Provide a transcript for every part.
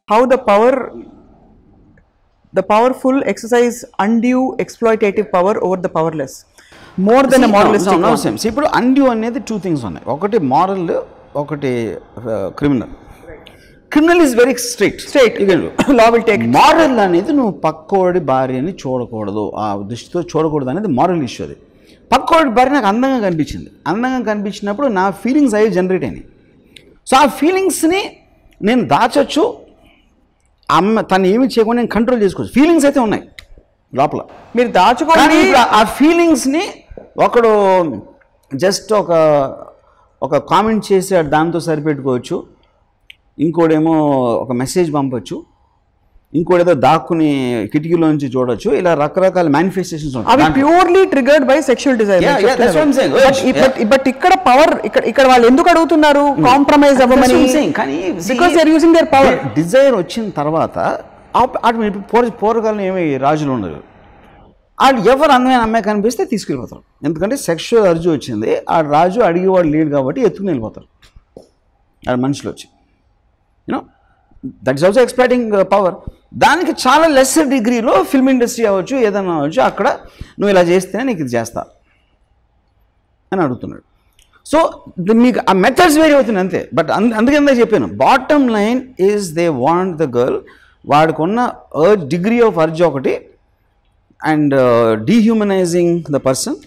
how the power the powerful exercise undue exploitative power over the powerless more than a moralistic no one. Sense ఇప్పుడు undue అనేది two things ఉన్నాయి ఒకటి moral ఒకటి criminal criminal is very straight Straight. Law will take it. Moral అనేది నువ్వు పక్కోడి భార్యని చూడకూడదు ఆ దృష్టితో చూడకూడదు అనేది మారల్ ఇష్యూ అది పక్కోడి భార్య నాకు అందంగా కనిపించింది అందంగా కనిపించినప్పుడు నా ఫీలింగ్స్ అవి జనరేట్ అయినాయి సో ఆ ఫీలింగ్స్ని నేను దాచొచ్చు అమ్మ తను ఏమి చేయకుండా నేను కంట్రోల్ చేసుకోవచ్చు ఫీలింగ్స్ అయితే ఉన్నాయి లోపల మీరు కానీ దాచుకోండి ఇప్పుడు ఆ ఫీలింగ్స్ని ఒకడు జస్ట్ ఒక ఒక కామెంట్ చేసి ఆ దాంతో సరిపెట్టుకోవచ్చు ఇంకోడేమో ఒక మెసేజ్ పంపొచ్చు ఇంకోటేదో దాక్కుని కిటికీలోంచి చూడొచ్చు ఇలా రకరకాల మేనిఫెస్టేషన్స్ అవి purely triggered by sexual desire Yeah, yeah, that's what I'm saying. Yeah. But ఇక్కడ పవర్ ఇక్కడ ఇక్కడ వాళ్ళు ఎందుకు అడుగుతున్నారు కాంప్రమైజ్ అవ్వమని కానీ because they using their power desire వచ్చిన తర్వాత అటు పూర పూర్వకాలం ఏమి రాజులు ఉండరు వాళ్ళు ఎవరు అందమైన అమ్మాయి కనిపిస్తే తీసుకెళ్ళిపోతారు ఎందుకంటే సెక్షువల్ అర్జు వచ్చింది ఆ రాజు అడిగేవాడు లేడు కాబట్టి ఎత్తుకుని వెళ్ళిపోతారు ఆ మనుషులు వచ్చి you know that is also expecting power దానికి చాలా లెస్సర్ డిగ్రీలో ఫిల్మ్ ఇండస్ట్రీ అవ్వచ్చు ఏదైనా అవ్వచ్చు అక్కడ నువ్వు ఇలా చేస్తేనే నీకు ఇది చేస్తా అని అడుగుతున్నాడు సో ది- మీకు ఆ మెథడ్స్ వేరే అవుతుంది అంతే బట్ అంద అందుకే ఇందాక చెప్పాను bottom line is they want the girl వాడికి ఉన్న అర్జ్ డిగ్రీ ఆఫ్ అర్జ్ ఒకటి అండ్ డీహ్యూమనైజింగ్ ద పర్సన్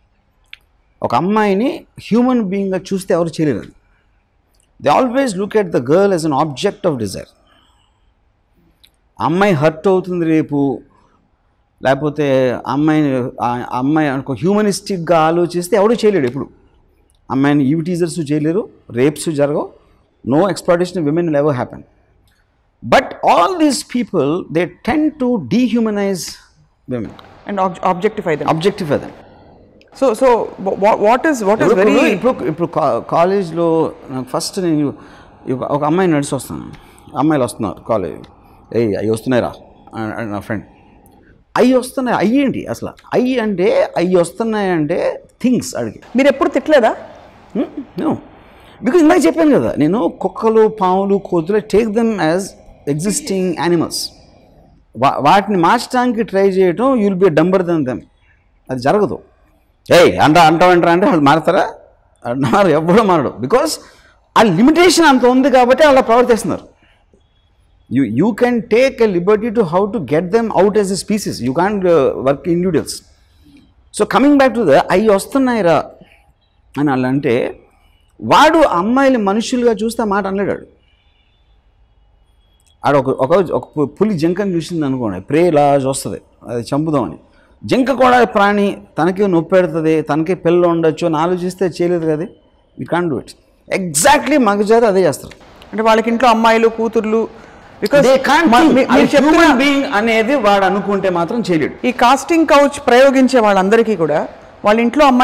ఒక అమ్మాయిని హ్యూమన్ బీయింగ్గా చూస్తే ఎవరు చేయలేరు అది they always look at the girl as an object of desire అమ్మాయి హర్ట్ అవుతుంది రేపు లేకపోతే అమ్మాయిని ఆ అమ్మాయి అనుకో హ్యూమనిస్టిక్గా ఆలోచిస్తే ఎవడూ చేయలేడు ఎప్పుడు అమ్మాయిని ఈవి టీజర్స్ చేయలేరు రేప్స్ జరగవు no exploitation women will ever happen but all these people they tend to dehumanise women and objectify them objective then so so what is what is very ఇప్పుడు ఇప్పుడు ఇప్పుడు కా- కాలేజ్లో నాకు ఫస్ట్ నేను ఒక- ఒక అమ్మాయి నడిచి వస్తాను అమ్మాయిలు వస్తున్నారు కాలేజ్ ఏయ్ అవి వస్తున్నాయిరా అని- అని నా ఫ్రెండ్ అవి వస్తున్నాయి అయ్యి ఏంటి అసలు అయ్యి అంటే అవి వస్తున్నాయి అంటే థింగ్స్ అడిగి మీరు ఎప్పుడు తిట్టలేదా బికాజ్ ఇందాక చెప్పాను కదా నేను కుక్కలు పాములు కోతులు take them as existing animals వా వాటిని మార్చడానికి ట్రై చేయటం you'll be dumber than them అది జరగదు ఏయ్ అంట అంటావంటారా అంటే వాళ్ళు మారతారా మారు ఎవ్వడూ మారడు బికాస్ ఆ లిమిటేషన్ అంత ఉంది కాబట్టి అలా ప్రవర్తిస్తున్నారు you you can take a liberty to how to get them out as a species you can work individuals so coming back to the అవి వస్తున్నాయిరా అని వాళ్ళు అంటే వాడు అమ్మాయిలు మనుషులుగా చూస్తే ఆ మాట అనలేడాడు ఆడ ఒక ఒక ఒక పు- పులి జింకని చూసింది అనుకోండి ప్రే ఇలా వస్తుంది అది చంపుదామని జింక కూడా ప్రాణి తనకి నొప్పి పెడుతుంది తనకి పిల్లలు ఉండొచ్చు అని ఆలోచిస్తే చేయలేదు కదా you can do it exactly మగజాతి అదే చేస్తారు అంటే వాళ్ళకి ఇంట్లో అమ్మాయిలు కూతుర్లు బికాస్ They can't think. మీరు అది చెప్తున్న human being అనేది వాడు అనుకుంటే మాత్రం చేయలేడు ఈ కాస్టింగ్ కౌచ్ ప్రయోగించే వాళ్ళందరికీ కూడా వాళ్ళ ఇంట్లో అమ్మాయి